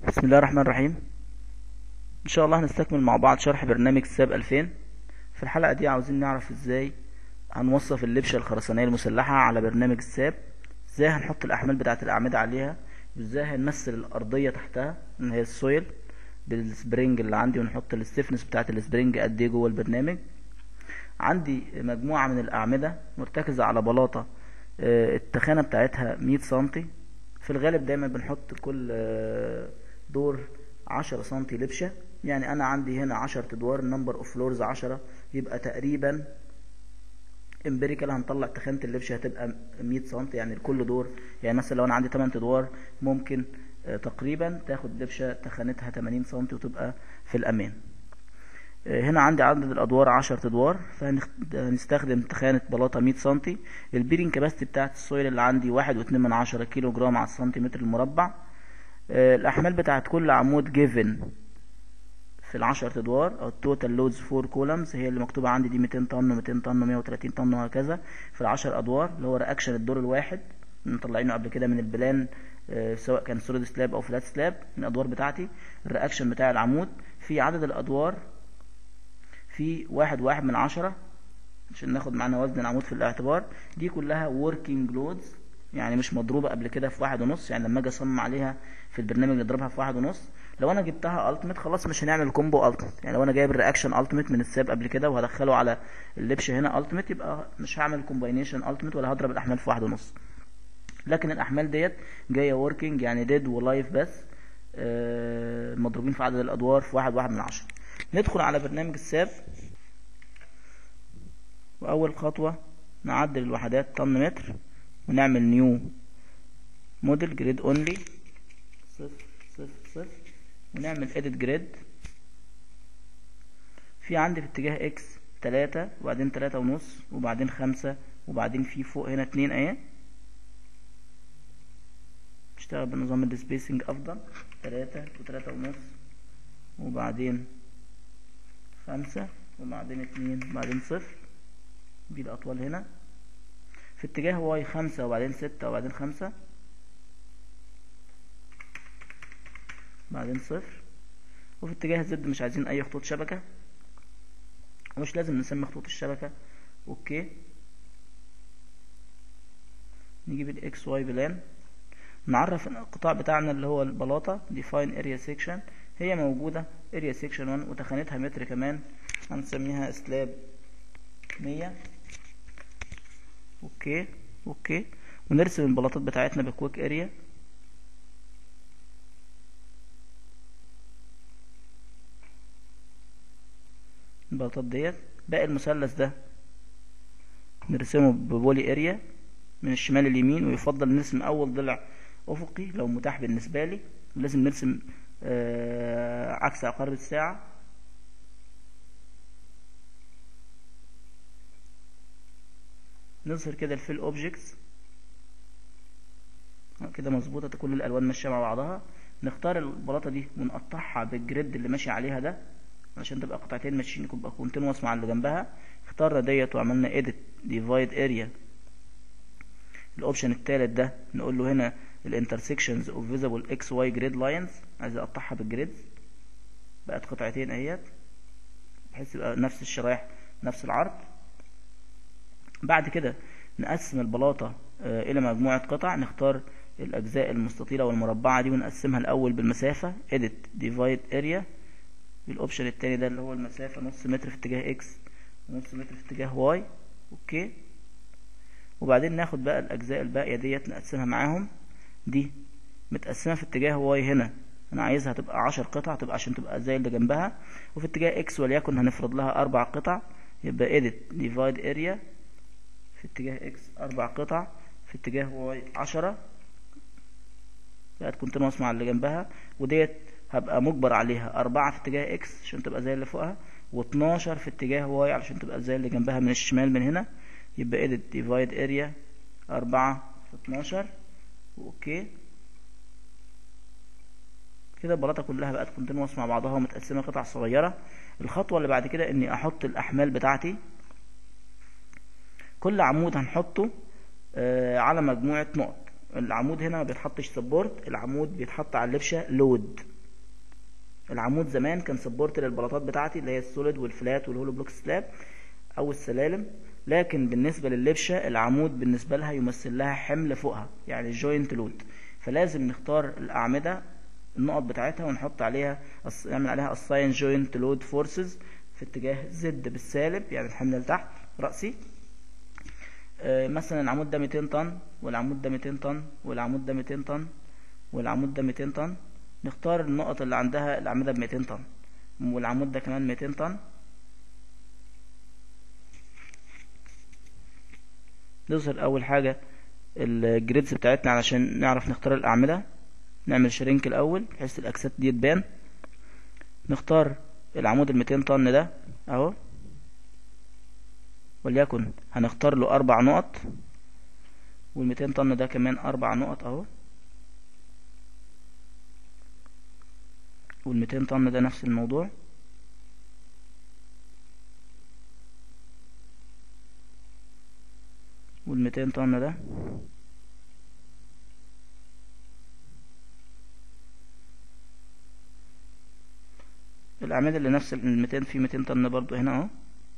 بسم الله الرحمن الرحيم ان شاء الله هنستكمل مع بعض شرح برنامج ساب 2000 في الحلقة دي عاوزين نعرف ازاي هنوصف اللبشة الخرسانية المسلحة على برنامج الساب ازاي هنحط الاحمال بتاعة الاعمدة عليها وازاي هنمثل الارضية تحتها ان هي السويل بالسبرينج اللي عندي ونحط الستيفنس بتاعة السبرينج قد ايه جوه البرنامج عندي مجموعة من الاعمدة مرتكزة على بلاطة آه، التخانة بتاعتها 100 سنتي في الغالب دايما بنحط كل آه، دور 10 سنتي لبشة يعني انا عندي هنا 10 ادوار نمبر اوف فلورز 10 يبقى تقريبا امبيريكال هنطلع تخانة اللبشة هتبقى 100 سنتي يعني لكل دور يعني مثلا لو انا عندي 8 ادوار ممكن آه، تقريبا تاخد لبشة تخانتها 80 سنتي وتبقى في الامان آه، هنا عندي عدد الادوار 10 ادوار فهنستخدم تخانة بلاطة 100 سنتي البيرنج كباستي بتاعت السويل اللي عندي واحد واتنين من عشرة كيلو جرام على السنتيمتر المربع آه، الاحمال بتاعت كل عمود جيفن في العشرة ادوار او التوتال لودز فور كولمز هي اللي مكتوبة عندي دي 200 طن و200 طن و130 طن وهكذا في العشر ادوار اللي هو رياكشن الدور الواحد مطلعينه قبل كده من البلان آه، سواء كان سوليد سلاب او فلات سلاب من الادوار بتاعتي الرياكشن بتاع العمود في عدد الادوار في واحد واحد من عشرة عشان ناخد معانا وزن العمود في الاعتبار دي كلها working loads يعني مش مضروبة قبل كده في واحد ونص يعني لما اجي اصمم عليها في البرنامج نضربها في واحد ونص لو انا جبتها التيميت خلاص مش هنعمل كومبو التيميت يعني لو انا جايب الرياكشن التيميت من الساب قبل كده وهدخله على اللبش هنا التيميت يبقى مش هعمل كومباينيشن التيميت ولا هضرب الاحمال في واحد ونص لكن الاحمال ديت جايه working يعني ديد ولايف بس آه، مضروبين في عدد الادوار في واحد واحد من عشرة ندخل على برنامج الساب واول خطوة نعدل الوحدات طن متر ونعمل نيو موديل جريد اونلي صفر صفر صفر ونعمل edit جريد في عندي في اتجاه اكس تلاتة وبعدين تلاتة ونص وبعدين خمسة وبعدين في فوق هنا اتنين اهي اشتغل بنظام السبيسنج افضل تلاتة وتلاتة ونص وبعدين خمسة وبعدين اتنين وبعدين صفر دي الأطوال هنا في اتجاه واي خمسة وبعدين ستة وبعدين خمسة بعدين صفر وفي اتجاه زد مش عايزين أي خطوط شبكة ومش لازم نسمي خطوط الشبكة أوكي نجيب الاكس واي بلان نعرف القطاع بتاعنا اللي هو البلاطة define area section هي موجودة area section 1 وتخانتها متر كمان هنسميها سلاب مية اوكي اوكي ونرسم البلاطات بتاعتنا بكويك اريا البلاطات ديت باقي المثلث ده نرسمه ببولي اريا من الشمال اليمين ويفضل نرسم اول ضلع افقي لو متاح بالنسبه لي لازم نرسم آه عكس عقارب الساعه نظهر كده الفيل اوبجكتس كده مظبوطه كل الالوان ماشيه مع بعضها نختار البلاطه دي ونقطعها بالجريد اللي ماشي عليها ده عشان تبقى قطعتين ماشيين يبقى كونتينوس مع اللي جنبها اخترنا ديت وعملنا edit divide area الاوبشن التالت ده نقول له هنا الانترسكشنز اوف فيزيبل اكس واي جريد لاينز عايز اقطعها بالجريدز بقت قطعتين اهيت بحيث يبقى نفس الشرايح نفس العرض بعد كده نقسم البلاطة آه، إلى مجموعة قطع نختار الأجزاء المستطيلة والمربعة دي ونقسمها الأول بالمسافة edit divide area الأوبشن التاني ده اللي هو المسافة نص متر في اتجاه x ونص متر في اتجاه y أوكي وبعدين ناخد بقى الأجزاء الباقية ديت نقسمها معاهم دي متقسمة في اتجاه y هنا أنا عايزها تبقى عشر قطع تبقى عشان تبقى زي اللي جنبها وفي اتجاه x وليكن هنفرض لها أربع قطع يبقى edit divide area في اتجاه اكس اربع قطع في اتجاه واي عشرة بقت كونتينوس مع اللي جنبها وديت هبقى مجبر عليها أربعة في اتجاه اكس عشان تبقى زي اللي فوقها واتناشر في اتجاه واي علشان تبقى زي اللي جنبها من الشمال من هنا يبقى edit divide area أربعة في اتناشر اوكي كده البلاطة كلها بقت كونتينوس مع بعضها ومتقسمة قطع صغيرة الخطوة اللي بعد كده اني احط الاحمال بتاعتي كل عمود هنحطه آه، على مجموعة نقط العمود هنا ما بيتحطش سبورت العمود بيتحط على اللبشة لود العمود زمان كان سبورت للبلاطات بتاعتي اللي هي السوليد والفلات والهولو بلوك سلاب او السلالم لكن بالنسبة لللبشة العمود بالنسبة لها يمثل لها حمل فوقها يعني جوينت لود فلازم نختار الأعمدة النقط بتاعتها ونحط عليها نعمل عليها الساين جوينت لود فورسز في اتجاه زد بالسالب يعني الحمل لتحت رأسي آه مثلا العمود ده 200 طن والعمود ده 200 طن والعمود ده 200 طن والعمود ده 200 طن نختار النقط اللي عندها الأعمدة ب 200 طن والعمود ده كمان 200 طن نظهر أول حاجة الجريدز بتاعتنا علشان نعرف نختار الأعمدة نعمل شرينك الأول بحيث الأكسات دي تبان نختار العمود الميتين طن ده أهو وليكن هنختار له أربع نقط والميتين طن ده كمان أربع نقط أهو والميتين طن ده نفس الموضوع والميتين طن ده الأعمدة اللي نفس الميتين في ميتين طن برضو هنا اهو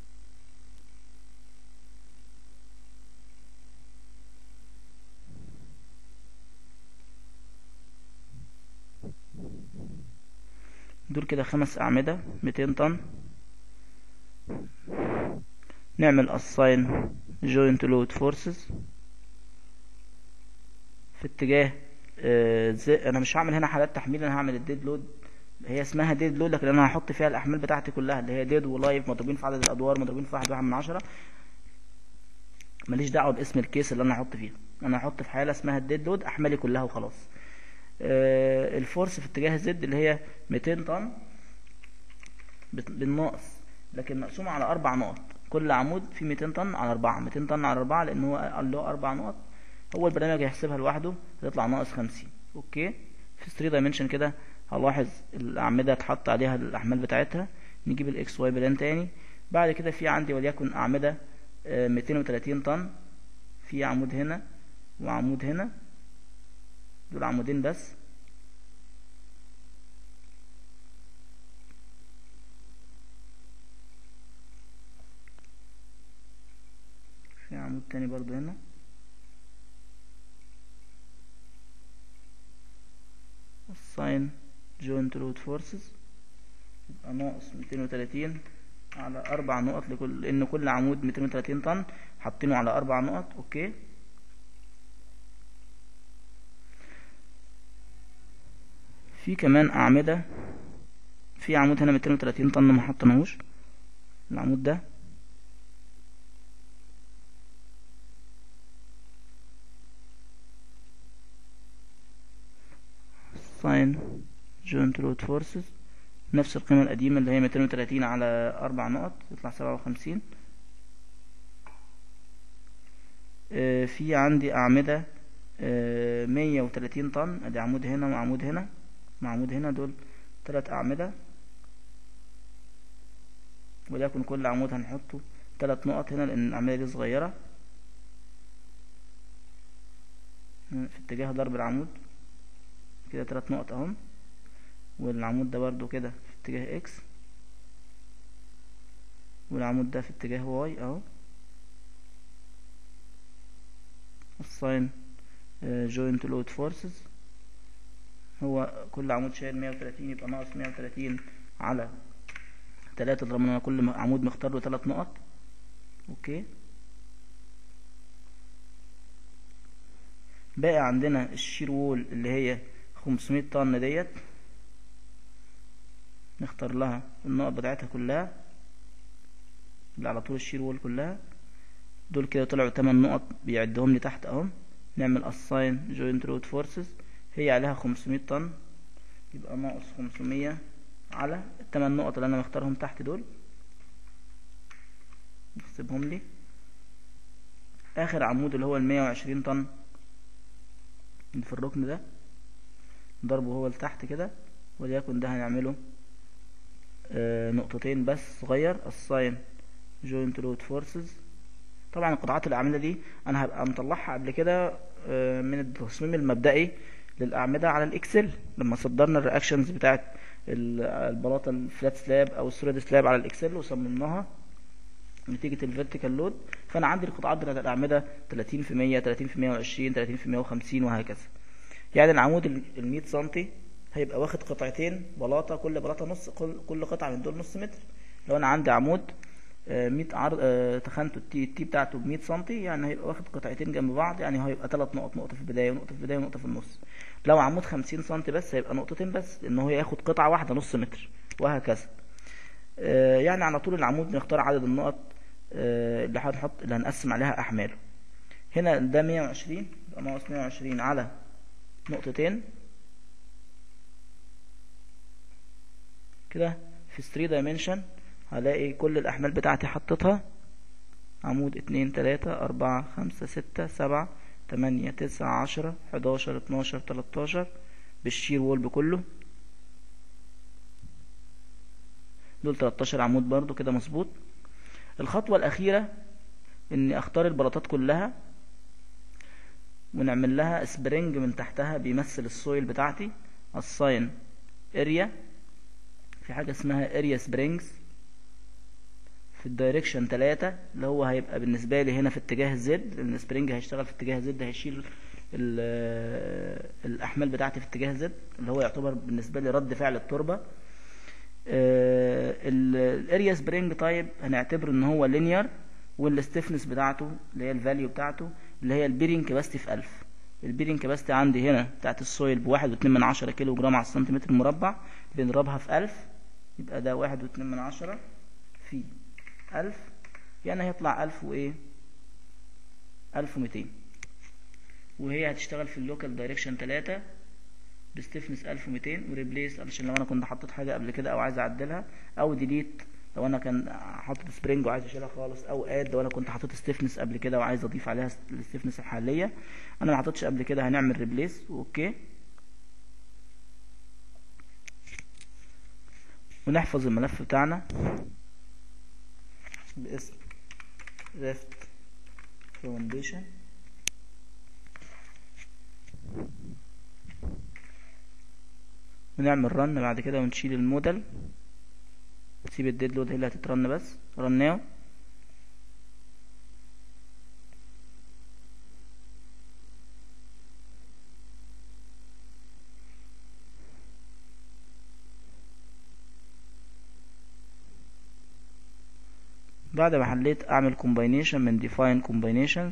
دول كده خمس أعمدة ميتين طن نعمل assign joint load forces في اتجاه آه زي انا مش هعمل هنا حالات تحميل انا هعمل الديد لود هي اسمها ديد لود لكن انا هحط فيها الاحمال بتاعتي كلها اللي هي ديد ولايف مضروبين في عدد الادوار مضروبين في واحد واحد من عشرة ماليش دعوه باسم الكيس اللي انا هحط فيها انا هحط في حاله اسمها الديد لود احمالي كلها وخلاص آه الفورس في اتجاه زد اللي هي 200 طن بالناقص لكن مقسومه على اربع نقط كل عمود فيه 200 طن على 4 200 طن على 4 لان هو قال له اربع نقط هو البرنامج هيحسبها لوحده هتطلع ناقص 50 اوكي في 3 دايمنشن كده هلاحظ الاعمده اتحط عليها الاحمال بتاعتها نجيب الاكس واي بلان تاني بعد كده في عندي وليكن اعمده 230 طن في عمود هنا وعمود هنا دول عمودين بس في عمود تاني برضو هنا الساين جوينت لود فورسز يبقى ناقص 230 على اربع نقط لكل لان كل عمود 230 طن حاطينه على اربع نقط اوكي في كمان اعمده في عمود هنا 230 طن ما حطيناهوش العمود ده ساين جوينت لود فورسز نفس القيمة القديمة اللي هي 230 على أربع نقط يطلع 57 آه في عندي أعمدة آه 130 طن ادي عمود هنا وعمود هنا وعمود هنا دول تلات أعمدة وليكن كل عمود هنحطه تلات نقط هنا لأن الأعمدة دي صغيرة في اتجاه ضرب العمود كده تلات نقط اهم والعمود ده برضو كده في اتجاه اكس والعمود ده في اتجاه واي اهو الساين جوينت لود فورسز هو كل عمود شايل 130 يبقى ناقص 130 على تلاتة طالما كل عمود مختار له تلات نقط اوكي باقي عندنا الشير وول اللي هي 500 طن ديت نختار لها النقط بتاعتها كلها اللي على طول الشير وول كلها دول كده طلعوا 8 نقط بيعدهم لي تحت اهم نعمل assign joint load forces هي عليها 500 طن يبقى ناقص 500 على الثمان نقط اللي انا مختارهم تحت دول نحسبهم لي اخر عمود اللي هو ال 120 طن اللي في الركن ده ضربه هو لتحت كده وليكن ده هنعمله آه نقطتين بس صغير assign joint load forces طبعا قطعات الاعمده دي انا هبقى مطلعها قبل كده آه من التصميم المبدئي للاعمده على الاكسل لما صدرنا الرياكشنز بتاعت ال- البلاطه الفلات سلاب او السوليد سلاب على الاكسل وصممناها نتيجة الفيرتيكال لود فأنا عندي القطاعات بتاعت الأعمدة 30 في 100 30 في 120 30 في 150 وهكذا يعني العمود ال 100 سنتي هيبقى واخد قطعتين بلاطة كل بلاطة نص كل كل قطعة من دول نص متر لو أنا عندي عمود آه، 100 عرض آه، تخانته التي التي بتاعته ب 100 سنتي يعني هيبقى واخد قطعتين جنب بعض يعني هيبقى ثلاث نقط نقطة في البداية ونقطة في البداية ونقطة في النص لو عمود 50 سنتي بس هيبقى نقطتين بس لأن هو ياخد قطعة واحدة نص متر وهكذا آه، يعني على طول العمود بنختار عدد النقط آه، اللي هنحط اللي هنقسم عليها احماله هنا ده 120 يبقى ناقص 120 على نقطتين كده في 3 دايمنشن هلاقي كل الاحمال بتاعتي حطيتها عمود اتنين تلاتة أربعة خمسة ستة سبعة تمانية تسعة عشرة حداشر اتناشر تلاتاشر بالشير وول بكله دول 13 عمود برضو كده مظبوط الخطوة الأخيرة إني أختار البلاطات كلها ونعمل لها سبرينج من تحتها بيمثل السويل بتاعتي الساين اريا في حاجة اسمها اريا سبرينجز في الدايركشن 3 اللي هو هيبقى بالنسبة لي هنا في اتجاه زد لأن السبرينج هيشتغل في اتجاه زد هيشيل ال- الأحمال بتاعتي في اتجاه زد اللي هو يعتبر بالنسبة لي رد فعل التربة الاريا سبرينج طيب هنعتبره ان هو لينير والستيفنس بتاعته اللي هي الفاليو بتاعته اللي هي البيرنج كباستي في 1000 البيرنج كباستي عندي هنا بتاعت السويل بواحد واتنين من عشرة كيلو جرام على السنتيمتر مربع بنضربها في 1000 يبقى ده واحد واتنين من عشرة في 1000 يعني هيطلع 1000 وايه 1200 وهي هتشتغل في اللوكال دايركشن 3 بستيفنس 1200 وريبليس علشان لو انا كنت حطيت حاجه قبل كده او عايز اعدلها او ديليت لو انا كان حاطط سبرينج وعايز اشيلها خالص او اد لو انا كنت حاطط ستيفنس قبل كده وعايز اضيف عليها الستيفنس الحاليه انا ما حطيتش قبل كده هنعمل ريبليس اوكي ونحفظ الملف بتاعنا باسم ريفت فاونديشن ونعمل رن بعد كده ونشيل المودل نسيب الديد لود هي اللي هتترن بس رناه بعد ما حليت اعمل combination من define combinations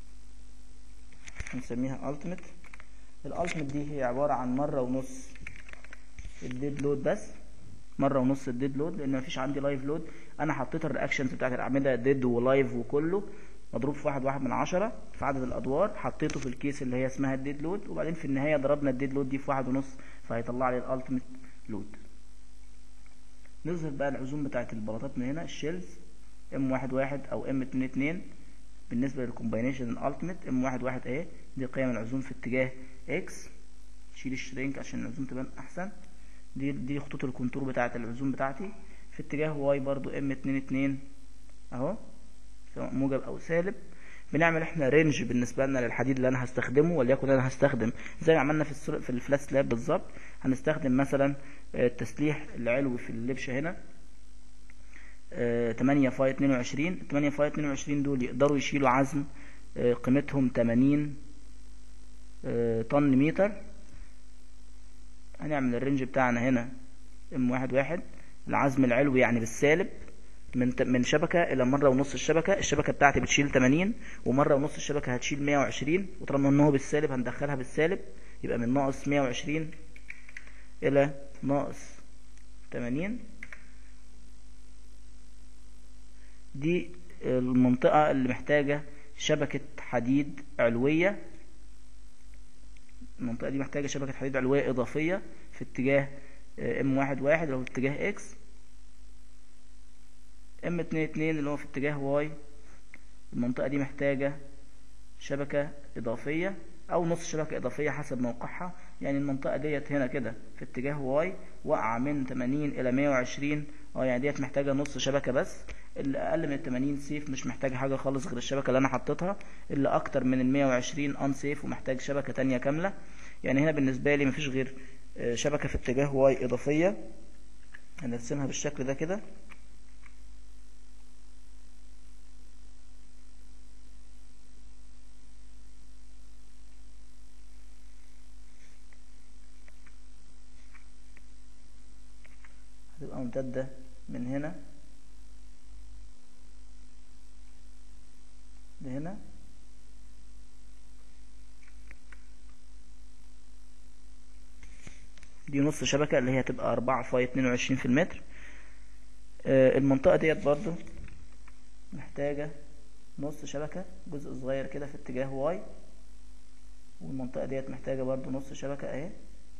هنسميها ultimate الالتيميت دي هي عبارة عن مرة ونص الديد لود بس مرة ونص الديد لود لان مفيش عندي لايف لود انا حطيت الرياكشنز بتاعت الاعمدة ديد ولايف وكله مضروب في واحد واحد من عشرة في عدد الادوار حطيته في الكيس اللي هي اسمها الديد لود وبعدين في النهاية ضربنا الديد لود دي في واحد ونص فهيطلع لي الالتيميت لود نظهر بقى العزوم بتاعت البلاطات من هنا الشيلز ام واحد واحد او ام اتنين اتنين بالنسبة للكومباينيشن الالتيميت ام واحد واحد اهي دي قيم العزوم في اتجاه اكس شيل الشرينك عشان العزوم تبان احسن دي دي خطوط الكونتور بتاعت العزوم بتاعتي في اتجاه واي برضو ام اتنين اتنين اهو سواء موجب او سالب بنعمل احنا رينج بالنسبه لنا للحديد اللي انا هستخدمه وليكن انا هستخدم زي ما عملنا في السر... في الفلات سلاب بالظبط هنستخدم مثلا آه، التسليح العلوي في اللبشه هنا آه، 8 فاي 22 8 فاي 22 دول يقدروا يشيلوا عزم آه، قيمتهم 80 آه، طن متر هنعمل الرينج بتاعنا هنا ام واحد واحد العزم العلوي يعني بالسالب من ت- من شبكة إلى مرة ونص الشبكة الشبكة بتاعتي بتشيل 80 ومرة ونص الشبكة هتشيل 120 وطالما إن هو بالسالب هندخلها بالسالب يبقى من ناقص 120 إلى ناقص 80 دي المنطقة اللي محتاجة شبكة حديد علوية المنطقة دي محتاجة شبكة حديد علوية إضافية في اتجاه ام واحد واحد اللي هو في اتجاه اكس ام اتنين اتنين اللي هو في اتجاه واي المنطقة دي محتاجة شبكة إضافية أو نص شبكة إضافية حسب موقعها يعني المنطقة ديت هنا كده في اتجاه واي واقعة من 80 إلى 120 اه يعني ديت محتاجة نص شبكة بس اللي أقل من 80 سيف مش محتاجة حاجة خالص غير الشبكة اللي أنا حطيتها اللي أكتر من ال 120 أن سيف ومحتاج شبكة تانية كاملة يعني هنا بالنسبة لي مفيش غير آه، شبكة في اتجاه واي إضافية هنرسمها بالشكل ده كده هتبقى ممتدة من هنا لهنا دي نص شبكة اللي هي هتبقى أربعة فاي اتنين وعشرين في المتر آه، المنطقة ديت برضو محتاجة نص شبكة جزء صغير كده في اتجاه واي والمنطقة ديت محتاجة برضو نص شبكة اهي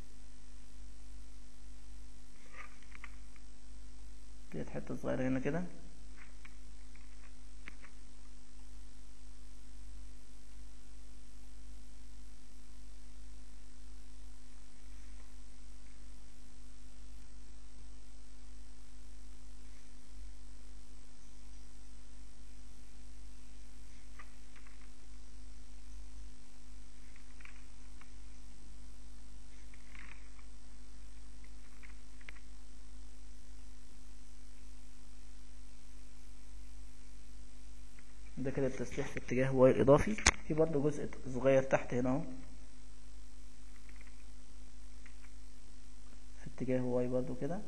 ديت حتة صغيرة هنا كده ده كده التسليح في اتجاه واي الإضافي في برضو جزء صغير تحت هنا اهو في اتجاه واي برضو كده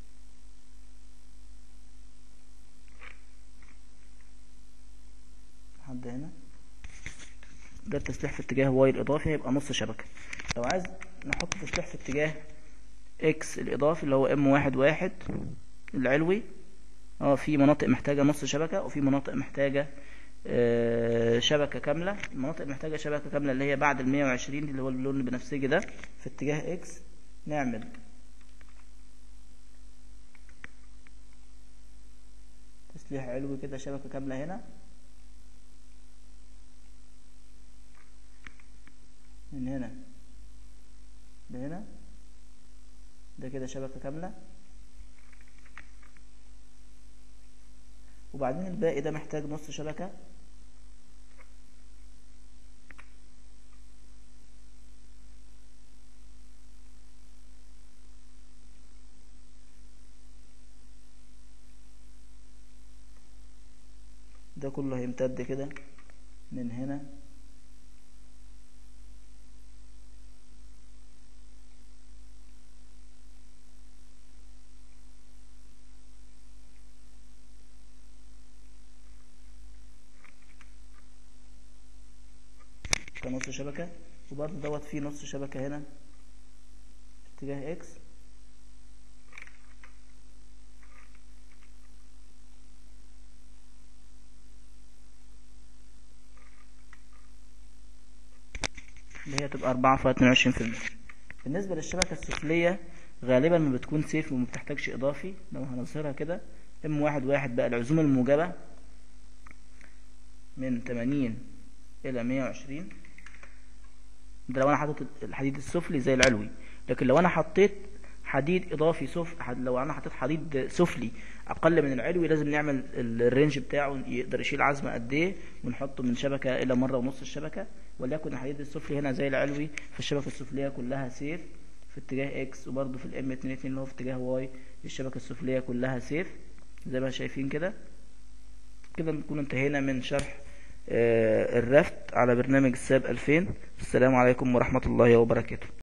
لحد هنا ده التسليح في اتجاه واي الإضافي هيبقى نص شبكة لو عايز نحط تسليح في اتجاه اكس الإضافي اللي هو ام واحد واحد العلوي اه في مناطق محتاجة نص شبكة وفي مناطق محتاجة آه، شبكة كاملة المناطق محتاجة شبكة كاملة اللي هي بعد المية وعشرين اللي هو اللون البنفسجي ده في اتجاه اكس نعمل تسليح علوي كده شبكة كاملة هنا من هنا لهنا ده كده شبكة كاملة وبعدين الباقي ده محتاج نص شبكة ده كله هيمتد كده من هنا كنص شبكة وبرضه دوت فيه نص شبكة هنا في اتجاه اكس اللي هي تبقى أربعة في اتنين وعشرين في المية بالنسبة للشبكة السفلية غالبا ما بتكون سيف وما بتحتاجش إضافي لو هنظهرها كده ام واحد واحد بقى العزوم الموجبة من تمانين إلى مية وعشرين ده لو انا حاطط الحديد السفلي زي العلوي لكن لو انا حطيت حديد اضافي سف حد- لو انا حطيت حديد سفلي اقل من العلوي لازم نعمل ال- الرينج بتاعه يقدر يشيل عزمه قد ايه ونحطه من شبكه الى مره ونص الشبكه وليكن الحديد السفلي هنا زي العلوي فالشبكه السفليه كلها سيف في اتجاه اكس وبرده في الام 22 اللي هو في اتجاه واي الشبكه السفليه كلها سيف زي ما شايفين كده كده نكون انتهينا من شرح آه، الرفت على برنامج الساب 2000 السلام عليكم ورحمة الله وبركاته